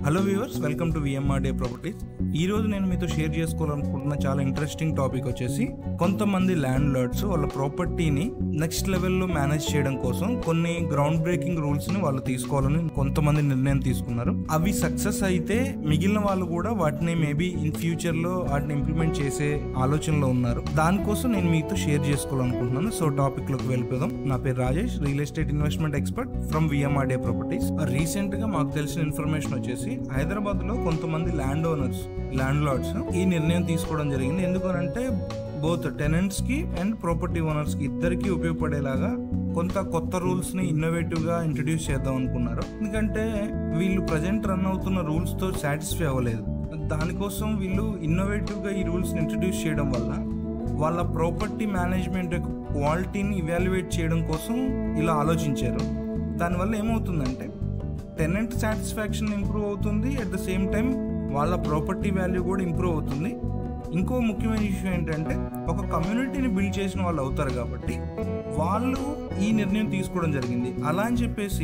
hello viewers welcome to VMR day properties ఈ రోజు నేను మీతో షేర్ చేసుకోవాలనుకుంటున్న చాలా ఇంట్రెస్టింగ్ టాపిక్ వచ్చేసి కొంతమంది ల్యాండ్ లార్డ్స్ వాళ్ళ ప్రాపర్టీని నెక్స్ట్ లెవెల్లో మేనేజ్ చేయడం కోసం కొన్ని గ్రౌండ్ బ్రేకింగ్ రూల్స్ ని వాళ్ళు తీసుకోవాలని కొంతమంది నిర్ణయం తీసుకున్నారు అవి సక్సెస్ అయితే మిగిలిన వాళ్ళు కూడా వాటిని మేబీ ఇన్ ఫ్యూచర్ లో వాటిని ఇంప్లిమెంట్ చేసే ఆలోచనలో ఉన్నారు దానికోసం నేను మీతో షేర్ చేసుకోవాలనుకుంటున్నాను సో టాపిక్ లోకి వెళ్ళిపోదాం నా పేరు Rajesh real estate investment expert from VMR day properties recent గా మాకు తెలిసిన ఇన్ఫర్మేషన్ వచ్చేసి హైదరాబాద్ లో కొంతమంది ల్యాండ్ ఓనర్స్ ల్యాండ్ లార్డ్స్ ఈ నిర్ణయం తీసుకోవడం జరిగింది ఎందుకనంటే బోత్ టెనెంట్స్ కి అండ్ ప్రాపర్టీ ఓనర్స్ కి ఇద్దరికి ఉపయోగపడేలాగా కొంత కొత్త రూల్స్ ని ఇన్నోవేటివ్ గా ఇంట్రడ్యూస్ చేద్దాం అనుకున్నారు ఎందుకంటే వీళ్ళు ప్రజెంట్ రన్ అవుతున్న రూల్స్ తో సాటిస్ఫై అవ్వలేదు దానికోసం వీళ్ళు ఇన్నోవేటివ్ గా ఈ రూల్స్ ని ఇంట్రడ్యూస్ చేయడం వల్ల వాళ్ళ ప్రాపర్టీ మేనేజ్మెంట్ యొక్క క్వాలిటీని ఇవాల్యుయేట్ చేయడం కోసం ఇలా ఆలోచించారు దానివల్ల ఏమవుతుందంటే టెనెంట్ సాటిస్ఫాక్షన్ ఇంప్రూవ్ అవుతుంది అట్ ద సేమ్ టైం వాళ్ళ ప్రాపర్టీ వాల్యూ కూడా ఇంప్రూవ్ అవుతుంది ఇంకో ముఖ్యమైన విషయం ఏంటంటే ఒక కమ్యూనిటీని బిల్డ్ చేసిన వాళ్ళు అవుతారు కాబట్టి వాళ్ళు ఈ నిర్ణయం తీసుకోవడం జరిగింది అలా అని చెప్పేసి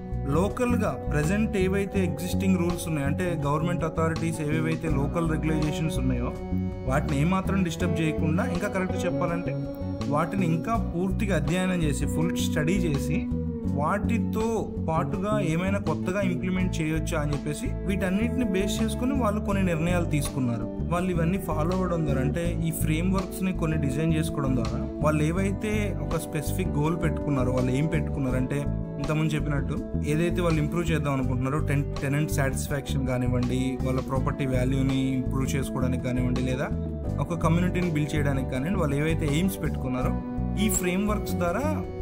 లోకల్గా ప్రజెంట్ ఏవైతే ఎగ్జిస్టింగ్ రూల్స్ ఉన్నాయో అంటే గవర్నమెంట్ అథారిటీస్ ఏవేవైతే లోకల్ రెగ్యులేషన్స్ ఉన్నాయో వాటిని ఏమాత్రం డిస్టర్బ్ చేయకుండా ఇంకా కరెక్ట్ చెప్పాలంటే వాటిని ఇంకా పూర్తిగా అధ్యయనం చేసి ఫుల్ స్టడీ చేసి వాటితో పాటుగా ఏమైనా కొత్తగా ఇంప్లిమెంట్ చేయొచ్చా అని చెప్పేసి వీటన్నిటిని బేస్ చేసుకుని వాళ్ళు కొన్ని నిర్ణయాలు తీసుకున్నారు వాళ్ళు ఇవన్నీ ఫాలో అవ్వడం ద్వారా అంటే ఈ ఫ్రేమ్ వర్క్స్ ని కొన్ని డిజైన్ చేసుకోవడం ద్వారా వాళ్ళు ఏవైతే ఒక స్పెసిఫిక్ గోల్ పెట్టుకున్నారో వాళ్ళు ఏం పెట్టుకున్నారు అంటే ఇంతకుముందు చెప్పినట్టు ఏదైతే వాళ్ళు ఇంప్రూవ్ చేద్దాం అనుకుంటున్నారో టెన్ టెనెంట్ సాటిస్ఫాక్షన్ కానివ్వండి వాళ్ళ ప్రాపర్టీ వాల్యూని ఇంప్రూవ్ చేసుకోవడానికి కానివ్వండి లేదా ఒక కమ్యూనిటీని బిల్డ్ చేయడానికి కానివ్వండి వాళ్ళు ఏవైతే ఎయిమ్స్ పెట్టుకున్నారో ఈ ఫ్రేమ్ వర్క్స్ ద్వారా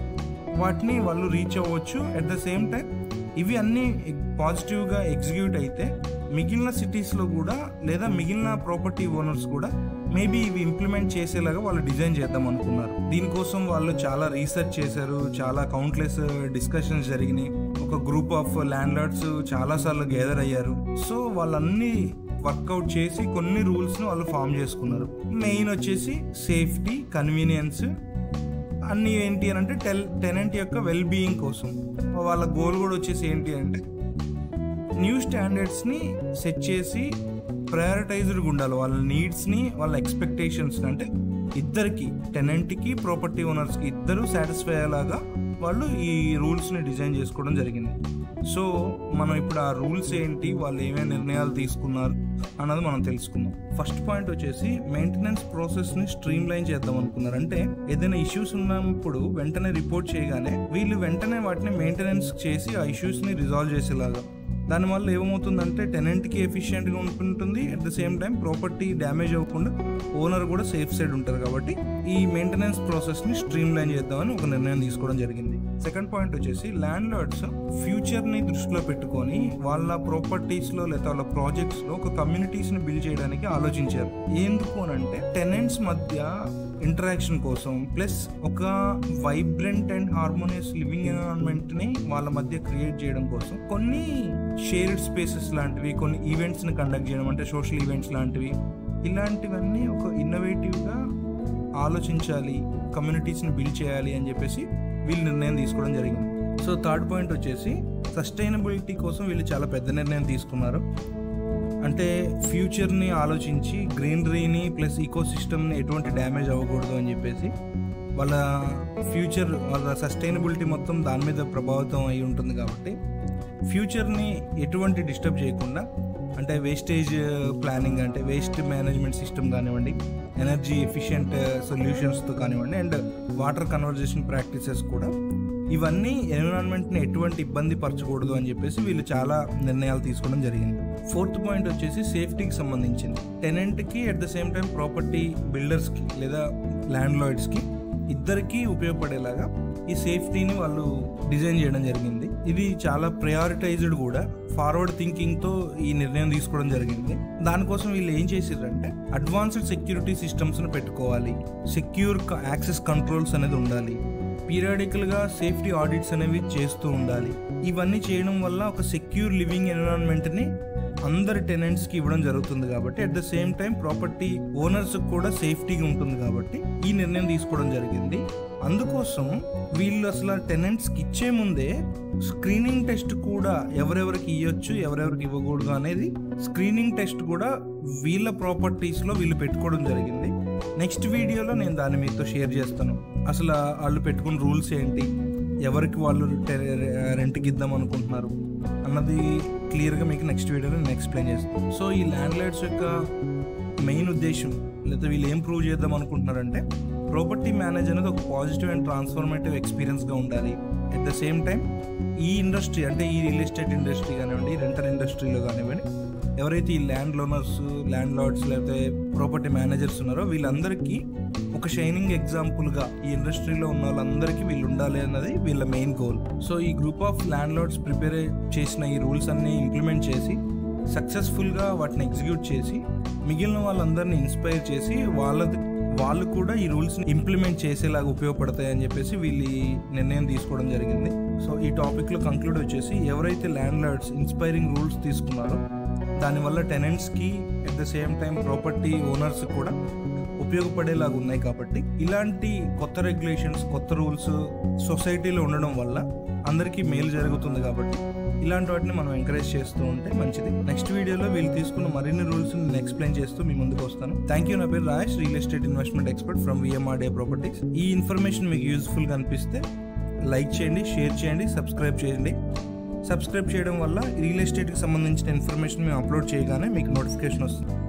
వాటిని వాళ్ళు రీచ్ అవ్వచ్చు అట్ ద సేమ్ టైం ఇవి అన్నీ పాజిటివ్గా ఎగ్జిక్యూట్ అయితే మిగిలిన సిటీస్లో కూడా లేదా మిగిలిన ప్రాపర్టీ ఓనర్స్ కూడా మేబీ ఇవి ఇంప్లిమెంట్ చేసేలాగా వాళ్ళు డిజైన్ చేద్దాం అనుకున్నారు దీనికోసం వాళ్ళు చాలా రీసెర్చ్ చేశారు చాలా కౌంట్లెస్ డిస్కషన్స్ జరిగినాయి ఒక గ్రూప్ ఆఫ్ ల్యాండ్ లార్డ్స్ చాలాసార్లు గ్యాదర్ అయ్యారు సో వాళ్ళన్ని వర్కౌట్ చేసి కొన్ని రూల్స్ను వాళ్ళు ఫామ్ చేసుకున్నారు మెయిన్ వచ్చేసి సేఫ్టీ కన్వీనియన్స్ అన్ని ఏంటి అని అంటే టెల్ టెనెంట్ యొక్క వెల్ బీయింగ్ కోసం వాళ్ళ గోల్ కూడా వచ్చేసి ఏంటి అంటే న్యూ స్టాండర్డ్స్ని సెట్ చేసి ప్రయారిటైజ్డ్గా ఉండాలి వాళ్ళ నీడ్స్ని వాళ్ళ ఎక్స్పెక్టేషన్స్ని అంటే ఇద్దరికి టెనెంట్కి ప్రాపర్టీ ఓనర్స్కి ఇద్దరు సాటిస్ఫై అయ్యేలాగా వాళ్ళు ఈ రూల్స్ని డిజైన్ చేసుకోవడం జరిగింది సో మనం ఇప్పుడు ఆ రూల్స్ ఏంటి వాళ్ళు ఏమేమి నిర్ణయాలు తీసుకున్నారు అన్నది మనం తెలుసుకుందాం ఫస్ట్ పాయింట్ వచ్చేసి మెయింటెనెన్స్ ప్రాసెస్ని స్ట్రీమ్ లైన్ చేద్దాం అనుకున్నారు అంటే ఏదైనా ఇష్యూస్ ఉన్నప్పుడు వెంటనే రిపోర్ట్ చేయగానే వీళ్ళు వెంటనే వాటిని మెయింటెనెన్స్ చేసి ఆ ఇష్యూస్ని రిజాల్వ్ చేసేలాగా దానివల్ల ఏమవుతుందంటే టెనెంట్కి ఎఫిషియెంట్గా ఉంటుంది at the same time property damage అవ్వకుండా ఓనర్ కూడా సేఫ్ సైడ్ ఉంటారు కాబట్టి ఈ మెయింటెనెన్స్ ప్రాసెస్ని స్ట్రీమ్ లైన్ చేద్దామని ఒక నిర్ణయం తీసుకోవడం జరిగింది సెకండ్ పాయింట్ వచ్చేసి ల్యాండ్ లార్డ్స్ ఫ్యూచర్ని దృష్టిలో పెట్టుకొని వాళ్ళ ప్రాపర్టీస్లో లేదా వాళ్ళ ప్రాజెక్ట్స్లో ఒక కమ్యూనిటీస్ని బిల్డ్ చేయడానికి ఆలోచించారు ఎందుకు అనంటే టెనెంట్స్ మధ్య ఇంటరాక్షన్ కోసం ప్లస్ ఒక vibrant and harmonious living environment ని వాళ్ళ మధ్య క్రియేట్ చేయడం కోసం కొన్ని షేర్డ్ స్పేసెస్ లాంటివి కొన్ని ఈవెంట్స్ ని కండక్ట్ చేయడం అంటే సోషల్ ఈవెంట్స్ లాంటివి ఇలాంటివన్నీ ఒక ఇన్నోవేటివ్ గా ఆలోచించాలి కమ్యూనిటీస్ ని బిల్డ్ చేయాలి అని చెప్పేసి వీళ్ళు నిర్ణయం తీసుకోవడం జరిగింది సో థర్డ్ పాయింట్ వచ్చేసి సస్టైనబిలిటీ కోసం వీళ్ళు చాలా పెద్ద నిర్ణయం తీసుకున్నారు అంటే ఫ్యూచర్ని ఆలోచించి గ్రీనరీని ప్లస్ ఈకో సిస్టమ్ని ఎటువంటి డ్యామేజ్ అవ్వకూడదు అని చెప్పేసి వాళ్ళ ఫ్యూచర్ వాళ్ళ సస్టైనబిలిటీ మొత్తం దాని మీద ప్రభావితం అయి ఉంటుంది కాబట్టి ఫ్యూచర్ని ఎటువంటి డిస్టర్బ్ చేయకుండా అంటే వేస్టేజ్ ప్లానింగ్ అంటే వేస్ట్ మేనేజ్మెంట్ సిస్టమ్ కానివ్వండి ఎనర్జీ ఎఫిషియెంట్ సొల్యూషన్స్తో కానివ్వండి అండ్ వాటర్ కన్వర్జేషన్ ప్రాక్టీసెస్ కూడా ఇవన్నీ ఎన్విరాన్మెంట్ని ఎటువంటి ఇబ్బంది పరచకూడదు అని చెప్పేసి వీళ్ళు చాలా నిర్ణయాలు తీసుకోవడం జరిగింది ఫోర్త్ పాయింట్ వచ్చేసి సేఫ్టీకి సంబంధించింది టెనెంట్కి at the same time property బిల్డర్స్కి లేదా ల్యాండ్ లాయిడ్స్కి ఇద్దరికీ ఉపయోగపడేలాగా ఈ సేఫ్టీని వాళ్ళు డిజైన్ చేయడం జరిగింది ఇది చాలా ప్రయారిటైజ్డ్ కూడా ఫార్వర్డ్ థింకింగ్తో ఈ నిర్ణయం తీసుకోవడం జరిగింది దానికోసం వీళ్ళు ఏం చేసిర్రంటే అడ్వాన్స్డ్ సెక్యూరిటీ సిస్టమ్స్ను పెట్టుకోవాలి సెక్యూర్ యాక్సెస్ కంట్రోల్స్ అనేది ఉండాలి పీరియాడికల్గా సేఫ్టీ ఆడిట్స్ అనేవి చేస్తూ ఉండాలి ఇవన్నీ చేయడం వల్ల ఒక సెక్యూర్ లివింగ్ ఎన్విరాన్మెంట్ని అందరి టెనెంట్స్ కి ఇవ్వడం జరుగుతుంది కాబట్టి at the same time property owners కూడా సేఫ్టీగా ఉంటుంది కాబట్టి ఈ నిర్ణయం తీసుకోవడం జరిగింది అందుకోసం వీళ్ళు అసలు టెనెంట్స్ కి ఇచ్చే ముందే స్క్రీనింగ్ టెస్ట్ కూడా ఎవరెవరికి ఇవ్వచ్చు ఎవరెవరికి ఇవ్వకూడదు అనేది స్క్రీనింగ్ టెస్ట్ కూడా వీళ్ళ ప్రాపర్టీస్ లో వీళ్ళు పెట్టుకోవడం జరిగింది నెక్స్ట్ వీడియోలో నేను దాన్ని మీతో షేర్ చేస్తాను అసలు వాళ్ళు పెట్టుకున్న రూల్స్ ఏంటి ఎవరికి వాళ్ళు రెంట్కి ఇద్దాం అనుకుంటున్నారు అన్నది క్లియర్గా మీకు నెక్స్ట్ వీడియోలో నేను ఎక్స్ప్లెయిన్ చేస్తాను సో ఈ ల్యాండ్ లైట్స్ యొక్క మెయిన్ ఉద్దేశం లేదా వీళ్ళు ఏం ప్రూవ్ చేద్దాం అనుకుంటున్నారంటే ప్రాపర్టీ మేనేజ్ అనేది ఒక పాజిటివ్ అండ్ ట్రాన్స్ఫర్మేటివ్ ఎక్స్పీరియన్స్గా ఉండాలి అట్ ద సేమ్ టైం ఈ ఇండస్ట్రీ అంటే ఈ రియల్ ఎస్టేట్ ఇండస్ట్రీ కానివ్వండి రెంటల్ ఇండస్ట్రీలో కానివ్వండి ఎవరైతే ఈ ల్యాండ్ లోనర్స్ ల్యాండ్ లార్డ్స్ లేకపోతే ప్రాపర్టీ మేనేజర్స్ ఉన్నారో వీళ్ళందరికీ ఒక షైనింగ్ ఎగ్జాంపుల్గా ఈ ఇండస్ట్రీలో ఉన్న వాళ్ళందరికీ వీళ్ళు ఉండాలి అన్నది వీళ్ళ మెయిన్ గోల్ సో ఈ group of landlords prepare చేసిన ఈ రూల్స్ అన్ని ఇంప్లిమెంట్ చేసి సక్సెస్ఫుల్గా వాటిని ఎగ్జిక్యూట్ చేసి మిగిలిన వాళ్ళందరినీ ఇన్స్పైర్ చేసి వాళ్ళది వాళ్ళు కూడా ఈ రూల్స్ని ఇంప్లిమెంట్ చేసేలాగా ఉపయోగపడతాయి అని చెప్పేసి వీళ్ళు ఈ నిర్ణయం తీసుకోవడం జరిగింది సో ఈ టాపిక్లో కంక్లూడ్ వచ్చేసి ఎవరైతే ల్యాండ్ లార్డ్స్ ఇన్స్పైరింగ్ రూల్స్ తీసుకున్నారో దానివల్ల టెనెంట్స్కి at the same time property owners కూడా ఉపయోగపడేలాగా ఉన్నాయి కాబట్టి ఇలాంటి కొత్త రెగ్యులేషన్స్ కొత్త రూల్స్ సొసైటీలో ఉండడం వల్ల అందరికీ మేలు జరుగుతుంది కాబట్టి ఇలాంటి వాటిని మనం ఎంకరేజ్ చేస్తూ ఉంటే మంచిది నెక్స్ట్ వీడియోలో వీళ్ళు తీసుకున్న మరిన్ని రూల్స్ నేను ఎక్స్ప్లెయిన్ చేస్తూ మీ ముందుకు వస్తాను థ్యాంక్ యూ నా పేరు Rajesh real estate investment expert from VMR day properties ఈ ఇన్ఫర్మేషన్ మీకు యూస్ఫుల్గా అనిపిస్తే లైక్ చేయండి షేర్ చేయండి సబ్స్క్రైబ్ చేయండి సబ్స్క్రైబ్ చేయడం వల్ల రియల్ ఎస్టేట్కి సంబంధించిన ఇన్ఫర్మేషన్ మేము అప్లోడ్ చేయగానే మీకు నోటిఫికేషన్ వస్తుంది